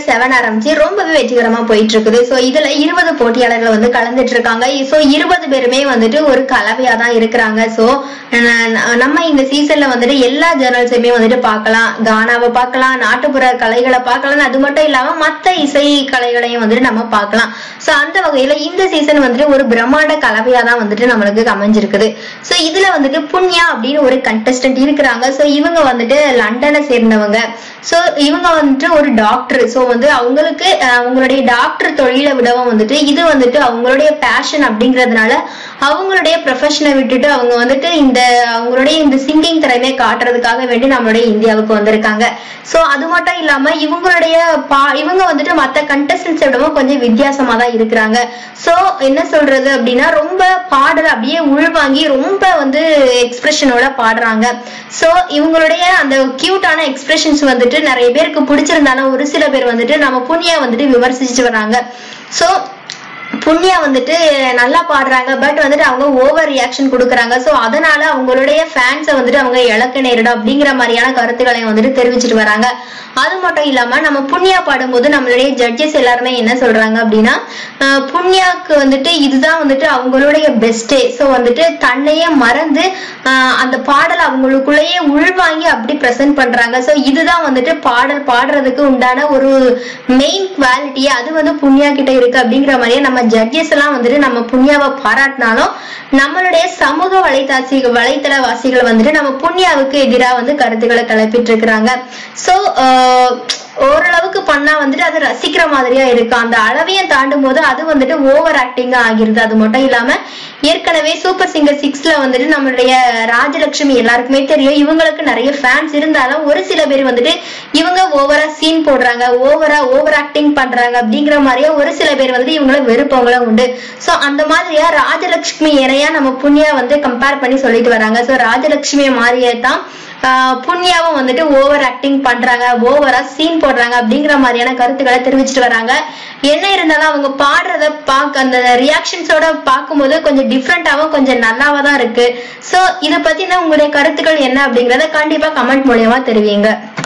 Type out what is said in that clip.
seven ஆரம்பிச்சு ரொம்பவே வெற்றிகரமா போயிட்டு இருக்குது சோ இதுல இருபது போட்டியாளர்கள் வந்து கலந்துட்டு இருக்காங்க சோ இருபது பேருமே வந்துட்டு ஒரு கலவையா தான் இருக்கிறாங்க சோ நம்ம இந்த சீசன்ல வந்துட்டு எல்லா ஜேர்னல்ஸையுமே வந்துட்டு பார்க்கலாம் கானாவை பார்க்கலாம் நாட்டுப்புற கலைகளை பார்க்கலாம் அது மட்டும் இல்லாம மத்த இசை கலைகளையும் வந்துட்டு நம்ம பார்க்கலாம் சோ அந்த வகையில இந்த சீசன் வந்துட்டு ஒரு பிரம்மாண்ட கலவையா தான் வந்துட்டு நம்மளுக்கு அமைஞ்சிருக்குது சோ இதுல வந்துட்டு புண்ணியா அப்படின்னு ஒரு கண்டஸ்டன்ட் இருக்கிறாங்க சோ இவங்க வந்துட்டு லண்டனை சேர்ந்தவங்க சோ இவங்க வந்துட்டு ஒரு டாக்டர் சோ வந்து அவங்களுக்கு அஹ், அவங்களுடைய டாக்டர் தொழிலை விடவும் வந்துட்டு இது வந்துட்டு அவங்களுடைய பேஷன் அப்படிங்கறதுனால அவங்களுடைய ப்ரொஃபஷனை விட்டுட்டு அவங்க வந்துட்டு இந்த அவங்களுடைய இந்த சிங்கிங் திறமையை காட்டுறதுக்காக வேண்டி நம்மளுடைய இந்தியாவுக்கு வந்திருக்காங்க சோ அது மட்டும் இல்லாம இவங்களுடைய பா இவங்க வந்துட்டு மத்த கண்டஸ்டன்ஸை விடவும் கொஞ்சம் வித்தியாசமா தான் இருக்கிறாங்க சோ என்ன சொல்றது அப்படின்னா ரொம்ப பாடல் அப்படியே உள்வாங்கி ரொம்ப வந்து எக்ஸ்பிரஷனோட பாடுறாங்க சோ இவங்களுடைய அந்த கியூட்டான எக்ஸ்பிரஷன்ஸ் வந்துட்டு நிறைய பேருக்கு பிடிச்சிருந்தாலும் ஒரு சில பேர் வந்துட்டு நம்ம புண்ணியா வந்துட்டு விமர்சிச்சுட்டு வராங்க சோ புண்ணியா வந்துட்டு நல்லா பாடுறாங்க பட் வந்துட்டு அவங்க ஓவர் ரியாக்ஷன் கொடுக்குறாங்க சோ அதனால அவங்களுடைய ஃபேன்ஸை வந்துட்டு அவங்க இழக்க நேரிடும் அப்படிங்கிற மாதிரியான கருத்துக்களை வந்துட்டு தெரிவிச்சிட்டு வராங்க அது மட்டும் இல்லாம நம்ம புண்ணியா பாடும்போது நம்மளுடைய ஜட்ஜஸ் எல்லாருமே என்ன சொல்றாங்க அப்படின்னா அஹ், புண்ணியாக்கு வந்துட்டு இதுதான் வந்துட்டு அவங்களுடைய பெஸ்டே சோ வந்துட்டு தன்னையே மறந்து அஹ், அந்த பாடல் அவங்களுக்குள்ளேயே உள்வாங்கி அப்படி ப்ரெசென்ட் பண்றாங்க சோ இதுதான் வந்துட்டு பாடல் பாடுறதுக்கு உண்டான ஒரு மெயின் குவாலிட்டி அது வந்து புண்ணியா கிட்ட இருக்கு அப்படிங்கிற மாதிரியே நம்ம ஜட்ஜஸ் எல்லாம் வந்துட்டு நம்ம புண்ணியாவை பாராட்டினாலும் நம்மளுடைய சமூக வலைதாசி வலைத்தள வாசிகள் வந்துட்டு நம்ம புண்ணியாவுக்கு எதிராக வந்து கருத்துக்களை கிளப்பிட்டு இருக்கிறாங்க சோ ஓரளவுக்கு பண்ணா வந்துட்டு அது ரசிக்கிற மாதிரியா இருக்கு அந்த அளவையும் தாண்டும் போது அது வந்துட்டு ஓவர் ஆக்டிங்கா ஆகிருது அது மட்டும் இல்லாம ஏற்கனவே சூப்பர் சிங்கர் சிக்ஸ்ல வந்துட்டு நம்மளுடைய ராஜலட்சுமி எல்லாருக்குமே தெரியும் இவங்களுக்கு நிறைய ஃபேன்ஸ் இருந்தாலும் ஒரு சில பேர் வந்துட்டு இவங்க ஓவரா சீன் போடுறாங்க ஓவரா ஓவர் ஆக்டிங் பண்றாங்க அப்படிங்கிற மாதிரியே ஒரு சில பேர் வந்துட்டு இவங்கள வெறுப்பவங்களும் உண்டு சோ அந்த மாதிரியா ராஜலட்சுமி இணையா நம்ம புண்ணியா வந்து கம்பேர் பண்ணி சொல்லிட்டு வராங்க சோ ராஜலட்சுமி மாதிரியே தான் ஆஹ் புண்ணியாவும் வந்துட்டு ஓவர் ஆக்டிங் பண்றாங்க ஓவரா சீன் போடுறாங்க அப்படிங்கிற மாதிரியான கருத்துக்களை தெரிவிச்சிட்டு வராங்க என்ன இருந்தாலும் அவங்க பாடுறத பார்க்க அந்த ரியாக்ஷன்ஸோட பார்க்கும்போது கொஞ்சம் டிஃப்ரெண்டாவும் கொஞ்சம் நல்லாவா தான் இருக்கு சோ இத பத்தின உங்களுடைய கருத்துக்கள் என்ன அப்படிங்கறத கண்டிப்பா கமெண்ட் மூலியமா தெரிவிங்க